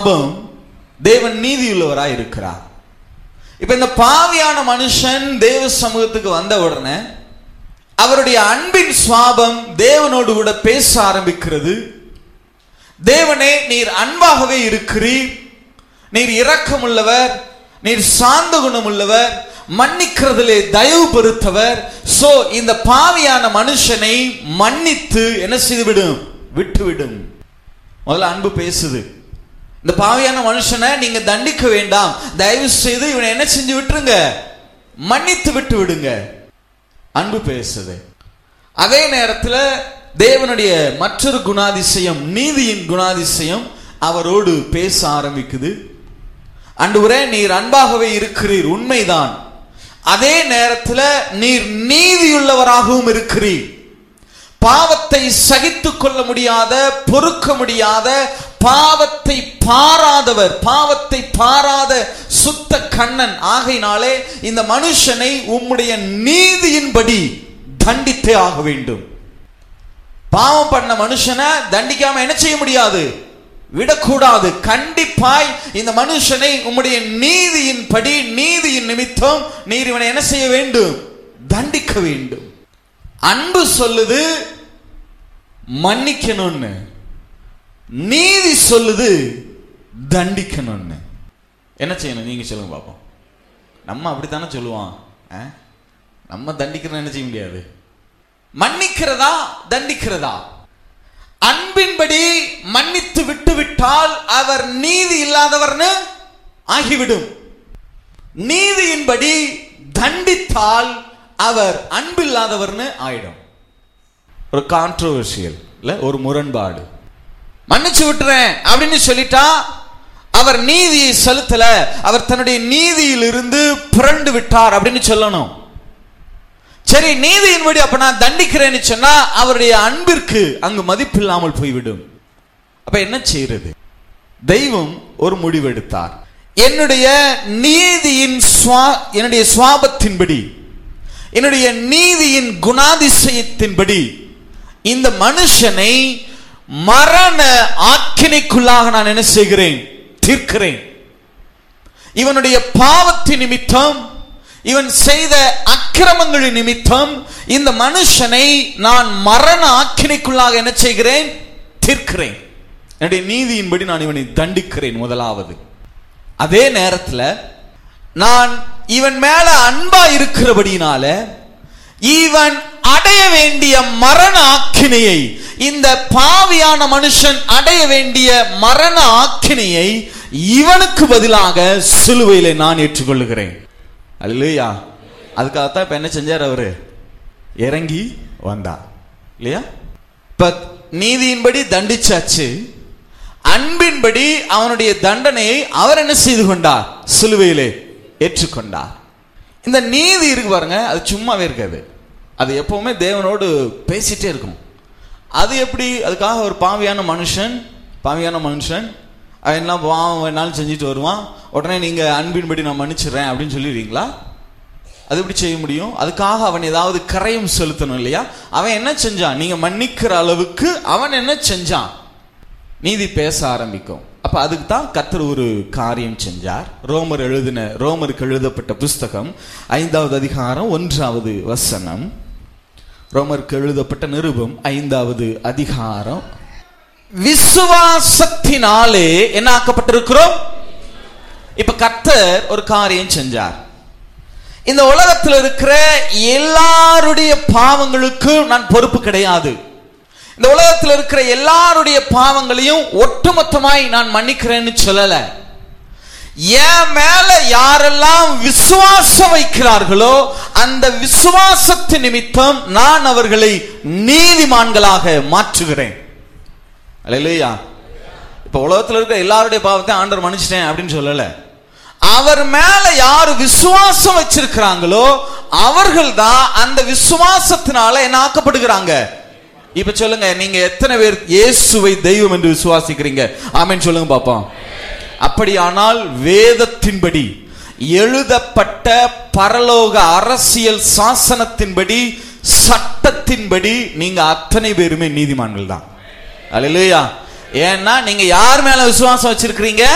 சுவாபம் தேவன் நீதியுள்ளவராய் இருக்கிறார் இப்ப இந்த பாவியான மனுஷன் தேவ சமூகத்துக்கு வந்த உடனே அவருடைய அன்பின் சுவாபம் தேவனோடு கூட பேச ஆரம்பிக்கிறது தேவனே நீர் அன்பாகவே இருக்கிறீர் நீர் இரக்கமுள்ளவர் நீர் சாந்த குணமுள்ளவர் மன்னிக்கிறதிலே தயவு பெருத்தவர் சோ இந்த பாவியான மனுஷனை மன்னித்து என்ன செய்துவிடும் விட்டுவிடும் முதல்ல அன்பு பேசுது இந்த பாவியான மனுஷனை நீங்க தண்டிக்க வேண்டாம் தயவு செய்து இவனை என்ன செஞ்சு விட்டுருங்க மன்னித்து விட்டு விடுங்க அன்பு பேசுது அதே நேரத்தில் தேவனுடைய மற்றொரு குணாதிசயம் நீதியின் குணாதிசயம் அவரோடு பேச ஆரம்பிக்குது அன்றுவரே நீர் அன்பாகவே இருக்கிறீர் உண்மைதான் அதே நேரத்தில் நீர் நீதியுள்ளவராகவும் இருக்கிறீர் பாவத்தை சகித்துக் கொள்ள முடியாத பொறுக்க முடியாத பாவத்தை பாராதவர் பாவத்தை பாராத சுத்த கண்ணன் ஆகையினாலே இந்த மனுஷனை உம்முடைய நீதியின்படி தண்டித்தே ஆக வேண்டும் பாவம் பண்ண மனுஷனை தண்டிக்காம என்ன செய்ய முடியாது விடக்கூடாது கண்டிப்பாய் இந்த மனுஷனை உம்முடைய நீதியின் படி நீதியின் நிமித்தம் நீர் இவனை என்ன செய்ய வேண்டும் தண்டிக்க வேண்டும் அன்பு சொல்லுது மன்னிக்கணும்னு நீதி சொல்லுது தண்டிக்கணும்னு என்ன செய்யணும் நீங்க சொல்லுங்க பாப்போம் நம்ம அப்படித்தானே சொல்லுவான் ஆ? நம்ம தண்டிக்கிறோம் என்ன செய்ய முடியாது மன்னிக்கிறதா தண்டிக்கிறதா அன்பின்படி மன்னித்து விட்டு விட்டால் அவர் நீதி இல்லாதவர்னு ஆகிவிடும் நீதியின்படி தண்டித்தால் அவர் அன்பில்லாதவர்னு ஆயிடும் ஒரு கான்ட்ரோவர்சியல் இல்ல ஒரு முரண்பாடு மன்னிச்சு விட்டுறேன் அப்படின்னு சொல்லிட்டா அவர் நீதியை செலுத்தல அவர் தன்னுடைய நீதியிலிருந்து புரண்டு விட்டார் அப்படின்னு சொல்லணும் சரி நீதியின்படி அப்ப நான் தண்டிக்கிறேன்னு சொன்னா அவருடைய அன்பிற்கு அங்கு மதிப்பில்லாமல் போய்விடும் அப்ப என்ன செய்யறது தெய்வம் ஒரு முடிவெடுத்தார் என்னுடைய நீதியின் சுவா- என்னுடைய சுவாபத்தின்படி என்னுடைய நீதியின் குணாதிசயத்தின்படி இந்த மனுஷனை மரண ஆக்கினைக்குள்ளாக நான் என்ன செய்கிறேன் தீர்க்கிறேன் இவனுடைய பாவத்தின் நிமித்தம் இவன் செய்த அக்கிரமங்களின் நிமித்தம் இந்த மனுஷனை நான் மரண ஆக்கினைக்குள்ளாக என்ன செய்கிறேன் தீர்க்கிறேன் என்னுடைய நீதியின்படி நான் இவனை தண்டிக்கிறேன் முதலாவது அதே நேரத்துல நான் இவன் மேல அன்பா இருக்கிறபடினால இவன் அடைய வேண்டிய மரண ஆக்கினையை இந்த பாவியான மனுஷன் அடைய வேண்டிய மரண ஆக்கினையை இவனுக்கு பதிலாக சிலுவையிலே நான் ஏற்றுக்கொள்ளுகிறேன் அல்லையா அதுக்காகத்தான் இப்ப என்ன செஞ்சார் அவரு இறங்கி வந்தார் இல்லையா இப்ப நீதியின்படி தண்டிச்சாச்சு அன்பின்படி அவனுடைய தண்டனையை அவர் என்ன செய்து கொண்டார் சிலுவையிலே ஏற்றுக்கொண்டார் இந்த நீதி இருக்கு பாருங்க அது சும்மாவே இருக்காது அது எப்பவுமே தேவனோடு பேசிட்டே இருக்கும் அது எப்படி அதுக்காக ஒரு பாவியான மனுஷன் பாவியான மனுஷன் அவன் எல்லாம் பாவம் வேணாலும் செஞ்சுட்டு வருவான் உடனே நீங்க அன்பின்படி நான் மன்னிச்சிடுறேன் அப்படின்னு சொல்லிடுவீங்களா அது எப்படி செய்ய முடியும் அதுக்காக அவன் ஏதாவது கரையும் செலுத்தணும் இல்லையா அவன் என்ன செஞ்சான் நீங்க மன்னிக்கிற அளவுக்கு அவன் என்ன செஞ்சான் நீதி பேச ஆரம்பிக்கும் அப்ப அதுக்கு தான் கர்த்தர் ஒரு காரியம் செஞ்சார் ரோமர் எழுதின ரோமருக்கு எழுதப்பட்ட புஸ்தகம் ஐந்தாவது அதிகாரம் ஒன்றாவது வசனம் ரோமருக்கு எழுதப்பட்ட நிருபம் ஐந்தாவது அதிகாரம் விசுவாசத்தினாலே என்ன ஆக்கப்பட்டிருக்கிறோம் இப்ப கர்த்தர் ஒரு காரியம் செஞ்சார் இந்த உலகத்தில் இருக்கிற எல்லாருடைய பாவங்களுக்கும் நான் பொறுப்பு கிடையாது இந்த உலகத்தில் இருக்கிற எல்லாருடைய பாவங்களையும் ஒட்டுமொத்தமாய் நான் மன்னிக்கிறேன்னு சொல்லல என் மேல யாரெல்லாம் விசுவாசம் வைக்கிறார்களோ அந்த விசுவாசத்தின் நிமித்தம் நான் அவர்களை நீதிமான்களாக மாற்றுகிறேன் அல்லையா இப்ப உலகத்தில் இருக்கிற எல்லாருடைய பாவத்தை ஆண்டவர் மன்னிச்சிட்டேன் அப்படின்னு சொல்லல அவர் மேல யாரு விசுவாசம் வச்சிருக்கிறாங்களோ அவர்கள் தான் அந்த விசுவாசத்தினால என்ன ஆக்கப்படுகிறாங்க இப்ப சொல்லுங்க நீங்க எத்தனை பேர் இயேசுவை தெய்வம் என்று விசுவாசிக்கிறீங்க ஆமென் சொல்லுங்க பாப்போம் அப்படியானால் வேதத்தின்படி எழுதப்பட்ட பரலோக அரசியல் சாசனத்தின்படி சட்டத்தின்படி நீங்க அத்தனை பேருமே நீதிமான்கள் தான் அல்லையா ஏன்னா நீங்க யார் மேல விசுவாசம் வச்சிருக்கிறீங்க